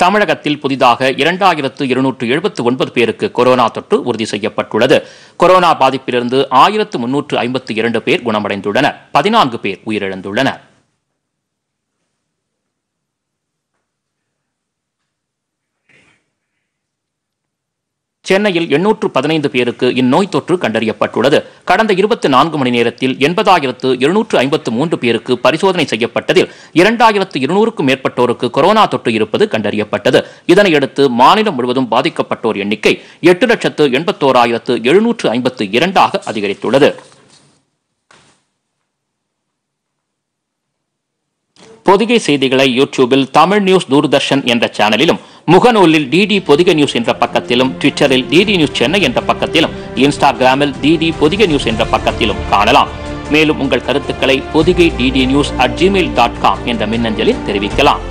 தமிழகத்தில் புதிதாக இரண்டாயிரத்து இருநூற்று எழுபத்து ஒன்பது பேருக்கு கொரோனா தொற்று உறுதி செய்யப்பட்டுள்ளது கொரோனா பாதிப்பிலிருந்து ஆயிரத்து முன்னூற்று ஐம்பத்தி இரண்டு பேர் குணமடைந்துள்ளனர் பதினான்கு பேர் உயிரிழந்துள்ளனர் சென்னையில் எண்ணூற்று பதினைந்து பேருக்கு இந்நோய் தொற்று கண்டறியப்பட்டுள்ளது கடந்த இருபத்தி நான்கு மணி நேரத்தில் எண்பதாயிரத்து எழுநூற்று ஐம்பத்து மூன்று பேருக்கு பரிசோதனை செய்யப்பட்டதில் இரண்டாயிரத்து இருநூறுக்கும் மேற்பட்டோருக்கு கொரோனா தொற்று இருப்பது கண்டறியப்பட்டது இதனையடுத்து மாநிலம் முழுவதும் பாதிக்கப்பட்டோர் எண்ணிக்கை எட்டு லட்சத்து எண்பத்தோராயிரத்து எழுநூற்று ஐம்பத்து இரண்டாக அதிகரித்துள்ளது பொதிகை செய்திகளை யூடியூபில் தமிழ் நியூஸ் தூர்தர்ஷன் என்ற சேனலிலும் முகநூலில் டிடி பொதிகை நியூஸ் என்ற பக்கத்திலும் ட்விட்டரில் டிடி நியூஸ் சென்னை என்ற பக்கத்திலும் இன்ஸ்டாகிராமில் டிடி பொதிகை நியூஸ் என்ற பக்கத்திலும் காணலாம் மேலும் உங்கள் கருத்துக்களை Pothigai DD news at Gmail dot com என்ற மின்னஞ்சலில் தெரிவிக்கலாம்